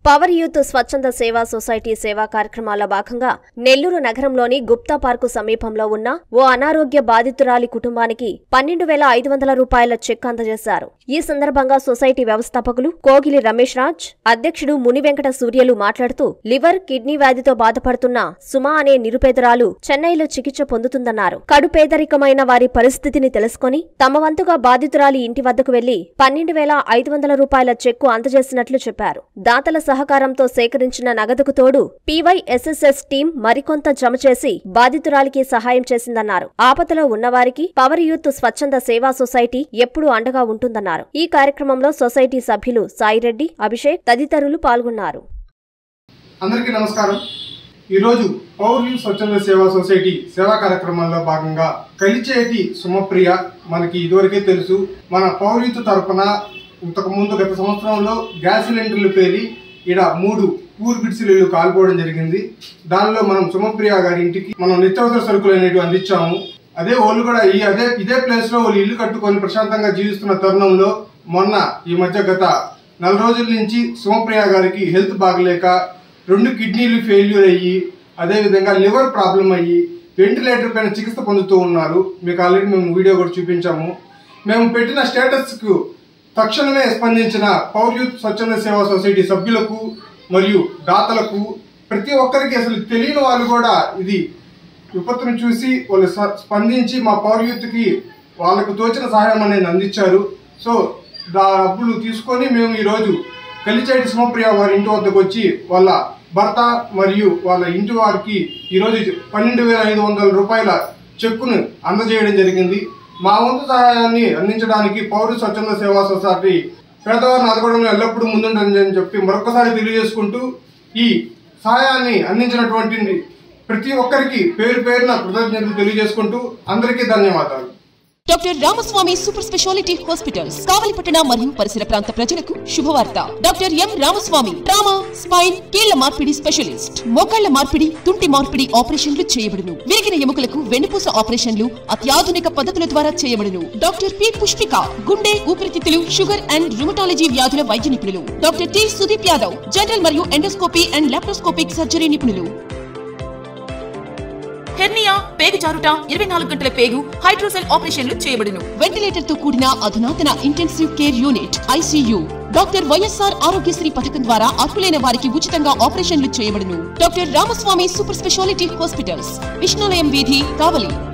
power youth స్వచ్ఛంద సేవా society సేవా కార్యక్రమాల్లో భాగంగా నెల్లూరు నగరంలోని గుప్తా పార్కు సమీపంలో ఉన్న ఓ అనారోగ్య బాధితురాలి కుటుంబానికి పన్నెండు వేల ఐదు వందల రూపాయల చెక్ అందజేశారు ఈ సందర్భంగా సొసైటీ వ్యవస్థాపకులు కోగిలి రమేష్ రాజ్ అధ్యక్షుడు ముని వెంకట సూర్యలు మాట్లాడుతూ లివర్ కిడ్నీ వ్యాధితో బాధపడుతున్న సుమా అనే నిరుపేదరాలు చెన్నైలో చికిత్స పొందుతుందన్నారు కడు పేదరికమైన వారి పరిస్థితిని తెలుసుకొని తమ వంతుగా బాధితురాలి ఇంటి వద్దకు వెళ్లి పన్నెండు వేల ఐదు వందల రూపాయల చెక్కు అందజేసినట్లు చెప్పారు దాతల సహకారంతో సేకరించిన నగదుకు తోడు పీవైఎస్ఎస్ఎస్ టీం మరికొంత జమ చేసి బాధితురాలికి సహాయం చేసిందన్నారు ఆపదలో ఉన్నవారికి పవర్ యూత్ స్వచ్ఛంద సేవా సొసైటీ ఎప్పుడూ అండగా ఉంటుందన్నారు ఈ కార్యక్రమంలో సొసైటీ సభ్యులు సాయిరెడ్డి అభిషేక్ తదితరులు పాల్గొన్నారు అందరికీ నమస్కారం ఈరోజు పౌర్ యూత్ స్వచ్ఛంద సేవా సొసైటీ సేవా కార్యక్రమాల్లో భాగంగా కలిచేటి సుమప్రియ మనకి ఇదివరకే తెలుసు మన పౌర్ యూత్ తరపున ఇంతకు ముందు గత సంవత్సరంలో గ్యాస్ సిలిండర్లు పేలి ఈడ మూడు పూర్ బిడ్సిలు కాల్పోవడం జరిగింది దానిలో మనం సుమప్రియ గారి ఇంటికి మనం నిత్యావసర సరుకులు అనేవి అందించాము అదే వాళ్ళు కూడా ఈ అదే ఇదే ప్లేస్ లో వాళ్ళు ఇల్లు కట్టుకొని ప్రశాంతంగా జీవిస్తున్న తరుణంలో మొన్న ఈ మధ్య గత నెల రోజుల నుంచి సుమప్రియ గారికి హెల్త్ బాగలేక రెండు కిడ్నీలు ఫెయిల్యూర్ అయ్యి అదేవిధంగా లివర్ ప్రాబ్లం అయ్యి వెంటిలేటర్ పైన చికిత్స పొందుతూ ఉన్నారు మీకు ఆల్రెడీ మేము వీడియో కూడా చూపించాము మేము పెట్టిన స్టేటస్కు తక్షణమే స్పందించిన పౌర్ యూత్ స్వచ్ఛంద సేవా సొసైటీ సభ్యులకు మరియు దాతలకు ప్రతి ఒక్కరికి అసలు తెలియని వాళ్ళు కూడా ఇది విపత్తును చూసి వాళ్ళు స- స్పందించి మా పౌర్ యూత్కి వాళ్ళకు తోచిన సహాయం అనేది అందించారు సో దా డబ్బులు తీసుకొని మేము ఈరోజు కలిచేటి సుమప్రియ వారి ఇంటి వద్దకు వచ్చి వాళ్ళ భర్త మరియు వాళ్ళ ఇంటి వారికి ఈరోజు పన్నెండు వేల ఐదు వందల రూపాయల చెక్కును అందజేయడం జరిగింది మా వంతు సహాయాన్ని అందించడానికి పౌర స్వచ్ఛంద సేవా సొసైటీ పేదవారిని ఆదుకోవడంలో ఎల్లప్పుడూ ముందుంటుందని చెప్పి మరొకసారి తెలియజేసుకుంటూ ఈ సహాయాన్ని అందించినటువంటి ప్రతి ఒక్కరికి పేరు పేరున కృతజ్ఞతలు తెలియజేసుకుంటూ అందరికీ ధన్యవాదాలు doctor Ramaswamy super speciality hospitals కావలిపట్టణ మరియు పరిసర ప్రాంత ప్రజలకు శుభవార్త doctor M Ramaswamy trauma spine కీళ్ల మార్పిడి స్పెషలిస్ట్ మోకాళ్ల మార్పిడి తుంటి మార్పిడి ఆపరేషన్లు చేయబడును విరిగిన ఎముకలకు వెన్నుపూస ఆపరేషన్లు అత్యాధునిక పద్ధతుల ద్వారా చేయబడును డాక్టర్ పి పుష్పిక గుండె ఊపిరితిత్తులు షుగర్ అండ్ రుమటాలజీ వ్యాధుల వైద్య నిపుణులు doctor T Sudeep Yadav general మరియు ఎండోస్కోపీ అండ్ లాప్రోస్కోపిక్ సర్జరీ నిపుణులు హెర్నియా పేగు జారుట ఇరవై నాలుగు గంటల పేగు హైడ్రోసెల్ ఆపరేషన్లు చేయబడును వెంటిలేటర్ తో కూడిన అధునాతన intensive care unit ICU doctor YSR Aarogyasri పథకం ద్వారా అర్హులైన వారికి ఉచితంగా ఆపరేషన్లు చేయబడును doctor Ramaswamy super speciality hospitals Vishnulayam వీధి కావలి